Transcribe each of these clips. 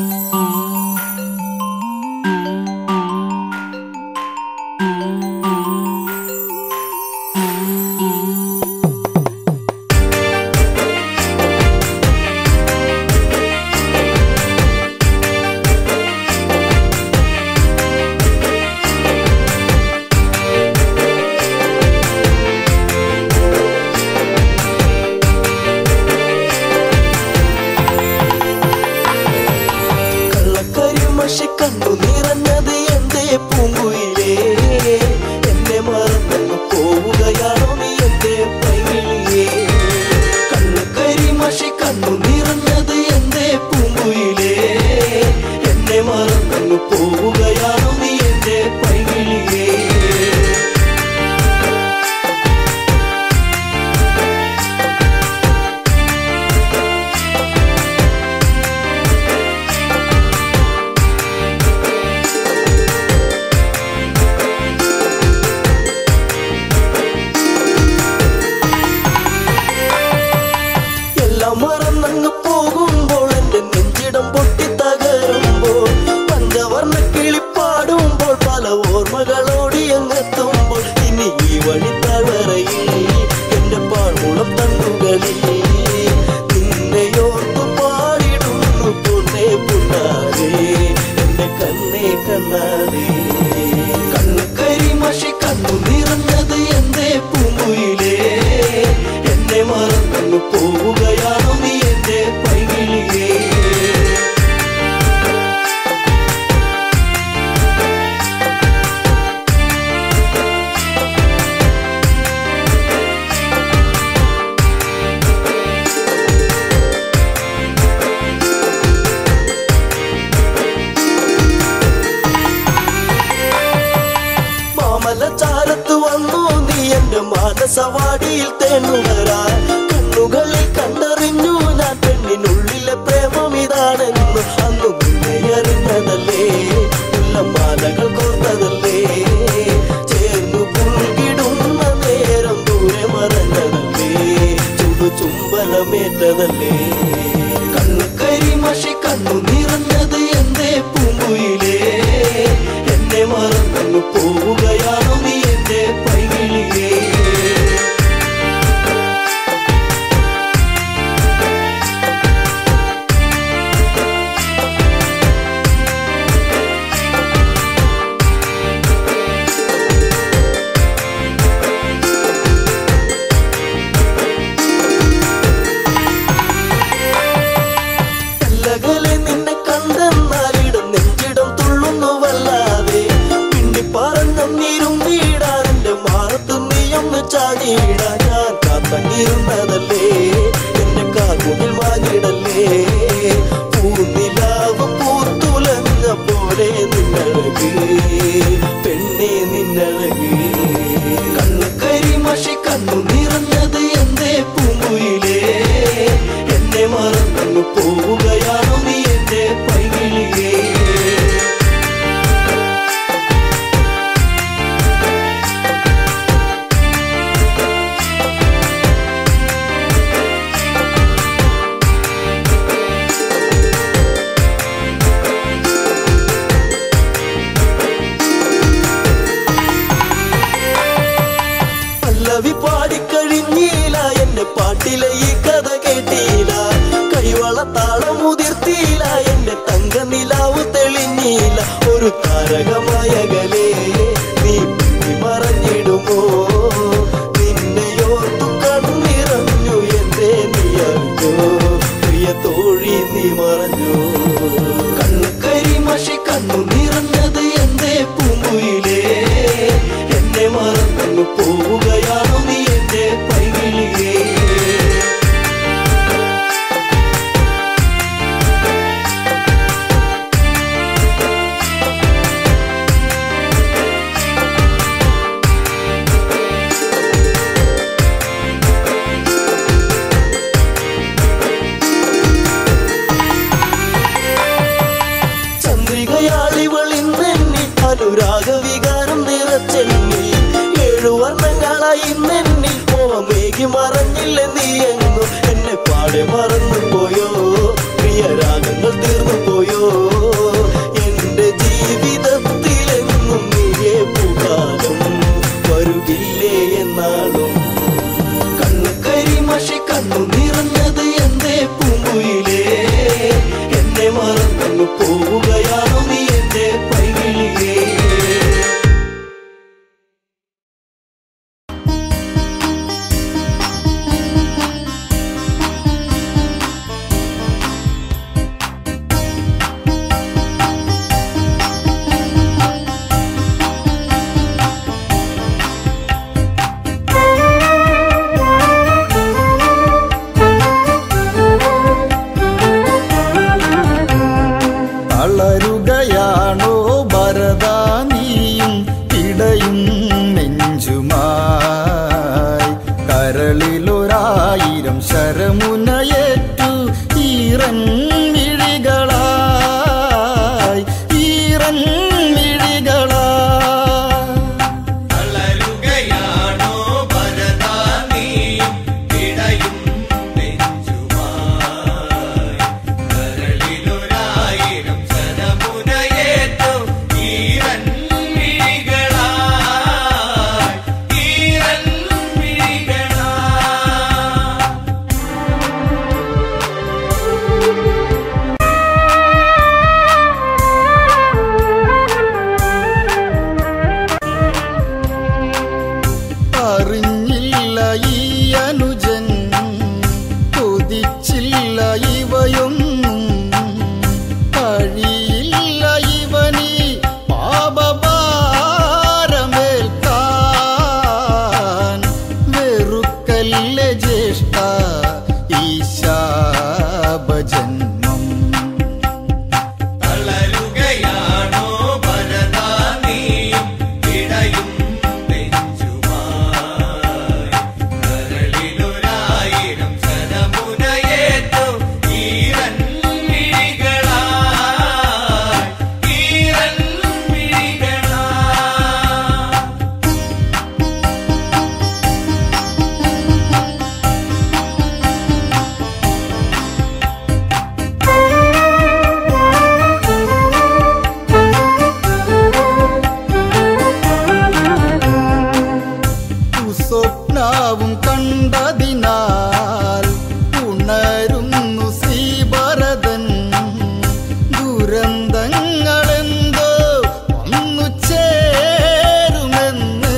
കള്ളക്കരിമഷി കണ്ടു നിറഞ്ഞത് എന്റെ പൂങ്കുയിലേ എന്നെ മറന്നു പോവുകയാണോ നീ എന്റെ പൈകിളിയേ കള്ളക്കരിമഷി കണ്ടു നിറഞ്ഞത് എന്റെ പൂങ്കുയിലേ എന്നെ മറന്നു പോവുകയാണോ നീ എന്റെ പൈകിളിയേ എല്ലാം മറന്നങ്ങ് പോകുമ്പോൾ എന്റെ നെഞ്ചിടം പൊട്ടി തകരുമ്പോൾ പഞ്ചവർണ്ണ കിളിപ്പാടുമ്പോൾ പല ഓർമ്മകളോടി അങ്ങെത്തുമ്പോൾ ഇനി ഈ വഴി തളറയിൽ എന്റെ പാഴ്മുളം തണ്ടുകളിൽ നിന്നെയോർത്തു പാടിടുന്നു പൊന്നേ പുണ്ണാരേ എന്റെ കണ്ണേ കണ്ണാരേ കണ്ണു കരിമഷി കണ്ണു നിറഞ്ഞത് എന്റെ പൂങ്കുയിലേ എന്നെ മറന്നു പോവുകയാണോ നീ എന്റെ പൈകിളിയേ മാമല ചാരത്ത് വന്നു നീ എന്റെ മാനസവാടിയിൽ തേണുവരാൻ കണ്ണുകളിൽ കണ്ടറിഞ്ഞു ഞാൻ പെണ്ണിനുള്ളിലെ പ്രേമം ഇതാണെന്ന് അന്ന് നിന്നെ അറിഞ്ഞതല്ലേ മാലകൾ കോർത്തതല്ലേ ചേർന്നു പുൽകിടുന്ന നേരം ദൂരെ മറഞ്ഞതല്ലേ ചുടു ചുംബനമേറ്റതല്ലേ കണ്ണു കരിമഷി കണ്ണു നിറഞ്ഞത് എന്റെ പൂങ്കുയിലേ എന്നെ മറന്നു പോവുകയാണോ നീ എന്റെ പൈകിളിയേ എല്ലകലെ നിന്നെ കണ്ടെന്നാലിടം നെഞ്ചിടം തുള്ളുന്നു വല്ലാതെ പിന്നി പറഞ്ഞിരും വീടാൻ എന്റെ മാറത്ത് നീയൊന്ന് ചാടിയിടാൻ ഞാൻ കാത്തങ്ങിരുന്നതല്ലേ എന്റെ കാക്കുമിൽ മാഞ്ഞിടല്ലേ പൂനിലാവ് പൂത്തുലഞ്ഞ പോലെ നിന്നഴക് പെണ്ണെ നിന്നഴക് കണ്ണു കരിമഷി കണ്ണു നിറഞ്ഞത് എന്റെ പൂങ്കുയിലേ എന്നെ മറന്നു പോവുകയാണോ നീ എന്റെ പൈകിളിയേ പല്ലവി പാടിക്കഴിഞ്ഞീല എന്റെ പാട്ടിലെ ഈ കഥ കേട്ടീല കൈവള താളം മുതിർത്തീല എന്റെ തങ്ക നിലാവ് തെളിഞ്ഞീല ഒരു താരകമായകലേ നീ പിന്നി മറഞ്ഞിടുമോ നിന്നെയോർത്തു കണ്ണിറഞ്ഞു എന്റെ നീ അറിഞ്ഞോ പ്രിയ തോഴി നീ മറഞ്ഞു കണ്ണു കരിമഷി കണ്ണു നിറഞ്ഞത് എന്റെ പൂങ്കുയിലേ എന്നെ മറന്നു പോവുകയാണോ നീ എന്റെ പൈകിളിയേ ചന്ദ്രികയാളിവളിന്നെന്നി അനുരാഗ വികാരം നിറച്ചെന്നി ഏഴു വർണ്ണങ്ങളായി നെന്നി മോമേകി മറഞ്ഞില്ല നീ എങ്ങും എന്നെ പാടെ മറന്നു പോയോ പ്രിയ രാഗങ്ങൾ തീർന്നു പോയോ പോവുകയാണു നീ എന്റെ പൈകിളിയേ തളരുകയാണോ ഭരത നീയും ഇടയും നെഞ്ചുമായി കരളിലൊരായിരം ശരമുനയേറ്റു ഈറൻ മിഴികളായി ഈറൻ മിഴികളായി തളരുകയാണോ ഭരതാ നീയും ഇടയും നെഞ്ചുമായി കരളിലൊരായിരം ശരമുനയേറ്റു ഈരൻ മിഴികളായി ഈരൻ മിഴികളായി അറിഞ്ഞില്ല ഈ അനുജൻ കൊതിച്ചില്ല ഇവയൊന്നും കഴിയില്ല ഇവനീ പാപഭാരമേൽക്കാൻ വെറുക്കല്ല ജ്യേഷ്ഠ ഈ ശാപജന്മം തളരുകയാണോ ഭരതാ നീയും ഇടയും നെഞ്ചുമായി കരളിലൊരായിരം ശരമുനയേറ്റു ഈരൻ മിഴികളായി ഈരൻ മിഴികളായി സ്വപ്നാവും കണ്ടതിനാൽ ഉണരുന്നു ശ്രീഭരതൻ ദുരന്തങ്ങളെന്തോ വന്നു ചേരുമെന്ന്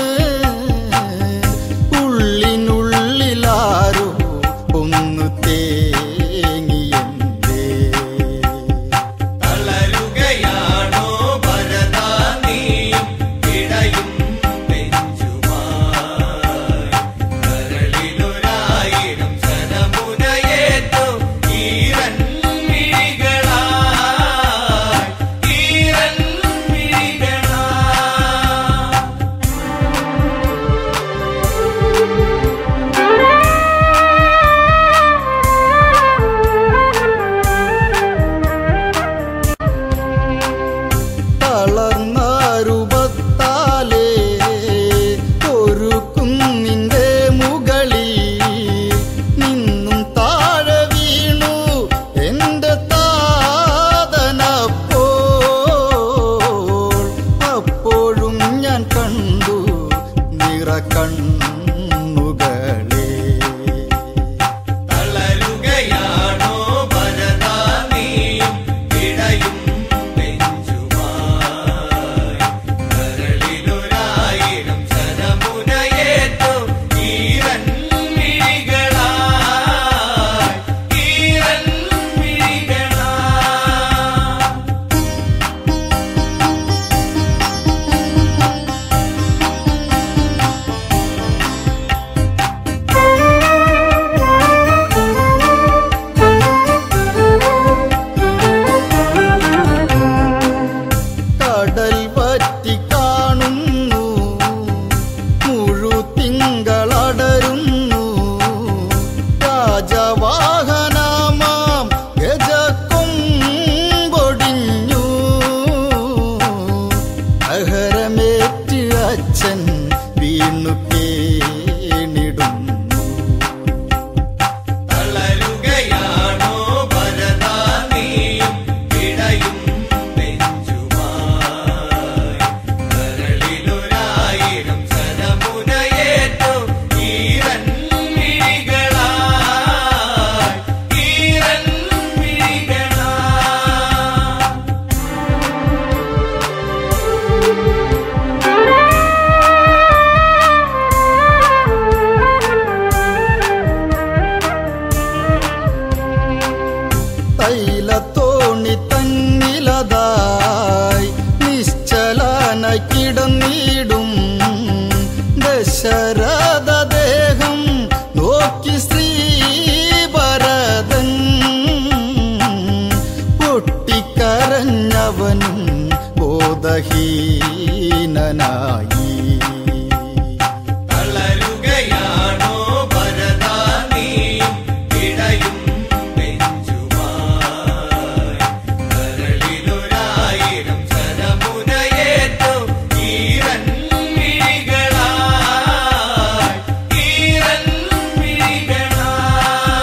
ഉള്ളിനുള്ളിലാരോ ഒന്നു തേങ്ങിയെന്തേ തളരുകയാണോ ഭരതാ നീയും ഇടയും നെഞ്ചുമായി കരളിലൊരായിരം ശരമുനയേറ്റു ഈരൻ മിഴികളായി കരഞ്ഞവനും ബോധഹീനനായി തളരുകയാണോ ഭരതാ നീയും ഇടയും നെഞ്ചുമായി കരളിലൊരായിരം ശരമുനയേറ്റു ഈറൻ മിഴികളായി ഈറൻ മിഴികളായി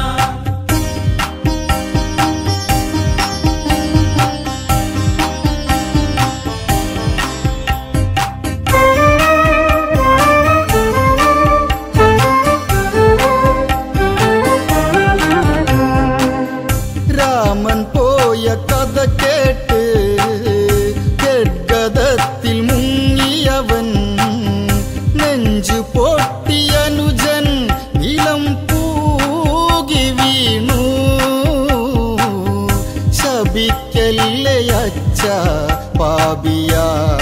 രാമൻ പോയ കഥ കേട്ട് ഗദ്ഗതത്തിൽ മുങ്ങിയവൻ നെഞ്ചു പൊട്ടിയനുജൻ നിലം പൂകി വീണു ശപിക്കല്ലേ അച്ഛ പാപിയാ